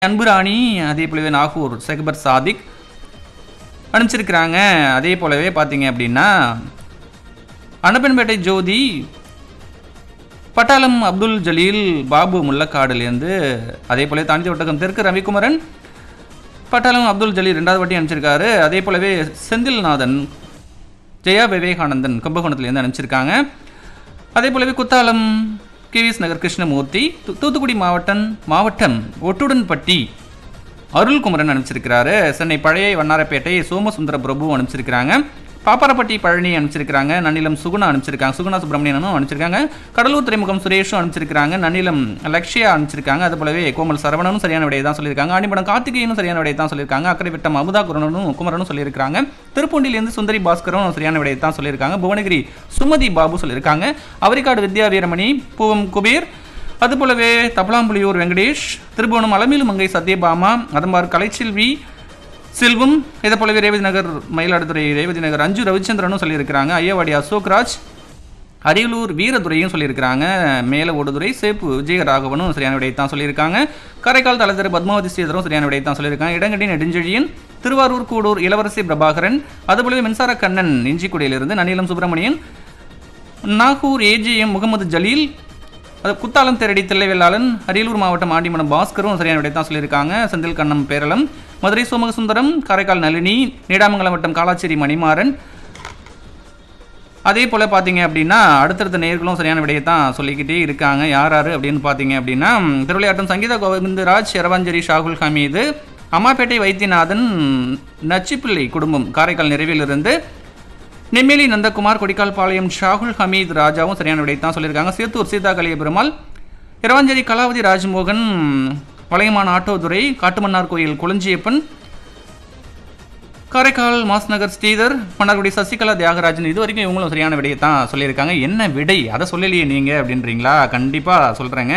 அன்புராணி அதே போலவே நாகூர் செகபர் சாதிக் அனுப்பிச்சிருக்கிறாங்க அதே போலவே பார்த்தீங்க அப்படின்னா அனப்பன்பேட்டை ஜோதி பட்டாளம் அப்துல் ஜலீல் பாபு முள்ளக்காடுலேருந்து அதே போல தாண்டி ஒட்டகம் தெற்கு ரவிக்குமரன் பட்டாளம் அப்துல் ஜலீல் ரெண்டாவது வாட்டி அனுப்பிச்சிருக்காரு அதே போலவே செந்தில்நாதன் ஜெயா விவேகானந்தன் கும்பகோணத்துலேருந்து அனுப்பிச்சிருக்காங்க அதே போலவே குத்தாலம் கேவிஎஸ் நகர் கிருஷ்ணமூர்த்தி தூ- தூத்துக்குடி மாவட்டம் மாவட்டம் ஒட்டுடன்பட்டி அருள்குமரன் அனுப்பிச்சிருக்கிறாரு சென்னை பழைய வண்ணாரப்பேட்டை சோமசுந்தர பிரபு அனுப்பிச்சிருக்கிறாங்க பாப்பாரப்பட்டி பழனி அனுப்பிச்சிருக்கிறாங்க நன்னிலம் சுகுணா அனுப்பிச்சிருக்காங்க சுகுணா சுப்பிரமணியனும் அனுப்பிச்சிருக்காங்க கடலூர் துறைமுகம் சுரேஷும் அனுப்பிச்சிருக்காங்க நன்னிலம் லக்ஷ்யா அனுப்பிச்சிருக்காங்க அது போலவே கோமல் சரவணனும் சரியான விடையை தான் சொல்லியிருக்காங்க ஆண்டிபடம் கார்த்திகேயனும் சரியான விடையை தான் சொல்லியிருக்காங்க அக்கறை விட்டம் அமுதா குரனும் குமரனும் சொல்லியிருக்காங்க திருப்பூண்டிலேருந்து சுந்தரி பாஸ்கரும் சரியான விடையை தான் சொல்லியிருக்காங்க புவனகிரி சுமதி பாபு சொல்லியிருக்காங்க அவரிக்காடு வித்யா வீரமணி பூவம் குபேர் அதுபோலவே தப்பலாம்புலியூர் வெங்கடேஷ் திருபுவனம் அலமேலு மங்கை சத்யபாமா அதம்பார் கலைச்செல்வி செல்வம் இதை போலவே ரேவதி நகர் மயிலாடுதுறை ரேவதி நகர் அஞ்சு ரவிச்சந்திரனும் சொல்லியிருக்கிறாங்க ஐயாவாடி அசோக்ராஜ் அரியலூர் வீரதுரையும் சொல்லியிருக்கிறாங்க மேல ஓடுதுறை சேப்பு விஜயராகவனும் சரியான விடையை தான் சொல்லியிருக்காங்க காரைக்கால் தலதர் பத்மாவதி ஸ்ரீதரும் சரியான விடையை தான் சொல்லியிருக்காங்க இடங்கடி நெடுஞ்செழியன் திருவாரூர் கூடூர் இளவரசி பிரபாகரன் அதுபோலவே மின்சார கண்ணன் இஞ்சிக்குடியிலிருந்து நன்னிலம் சுப்பிரமணியன் நாகூர் ஏஜிஎம் முகமது ஜலீல் அது குத்தாலம் தேரடி தில்லைவேளாளன் அரியலூர் மாவட்டம் ஆண்டிமடம் பாஸ்கரும் சரியான விடை தான் சொல்லியிருக்காங்க செந்தில் கண்ணம் பேரளம் மதுரை சோமகசுந்தரம் காரைக்கால் நளினி நீடாமங்கலம் வட்டம் காலாச்சேரி மணிமாறன் அதே போல் பார்த்தீங்க அப்படின்னா அடுத்தடுத்த நேர்களும் சரியான விடையை தான் சொல்லிக்கிட்டே இருக்காங்க யார் யார் அப்படின்னு பார்த்தீங்க அப்படின்னா திருவிளையாட்டம் சங்கீதா கோவிந்தராஜ் ஷெரவஞ்சரி ஷாகுல் ஹமீது அம்மாப்பேட்டை வைத்தியநாதன் நச்சிப்பிள்ளை குடும்பம் காரைக்கால் நிறைவிலிருந்து நெம்மேலி நந்தகுமார் கொடிக்கால் பாளையம் ஷாகுல் ஹமீத் ராஜாவும் சரியான விடை தான் சொல்லியிருக்காங்க சேத்தூர் சீதா கலிய பெருமாள் இரவாஞ்சேரி கலாவதி ராஜ்மோகன் வளையமான் ஆட்டோதுரை காட்டுமன்னார் கோயில் குளஞ்சியப்பன் காரைக்கால் மாஸ்நகர் ஸ்ரீதர் மன்னார்குடி சசிகலா தியாகராஜன் இது வரைக்கும் இவங்களும் சரியான விடையை தான் சொல்லியிருக்காங்க என்ன விடை அதை சொல்லலையே நீங்கள் அப்படின்றீங்களா கண்டிப்பாக சொல்கிறேங்க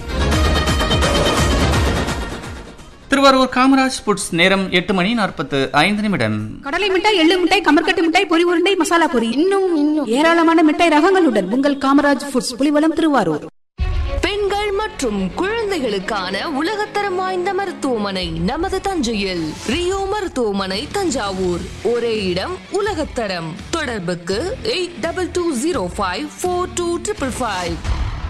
திருவாரூர் காமராஜ் ஃபுட்ஸ் நேரம் எட்டு மணி நாற்பத்து ஐந்து நிமிடம் கடலை மிட்டாய் எள்ளு மிட்டாய் கமர்கட்டு மிட்டாய் பொரி உருண்டை மசாலா பொரி இன்னும் இன்னும் ஏராளமான மிட்டாய் ரகங்களுடன் உங்கள் காமராஜ் ஃபுட்ஸ் புலிவலம் திருவாரூர் பெண்கள் மற்றும் குழந்தைகளுக்கான உலகத்தரம் வாய்ந்த மருத்துவமனை நமது தஞ்சையில் ரியோ மருத்துவமனை தஞ்சாவூர் ஒரே இடம் உலகத்தரம் தொடர்புக்கு eight double two zero five four two triple five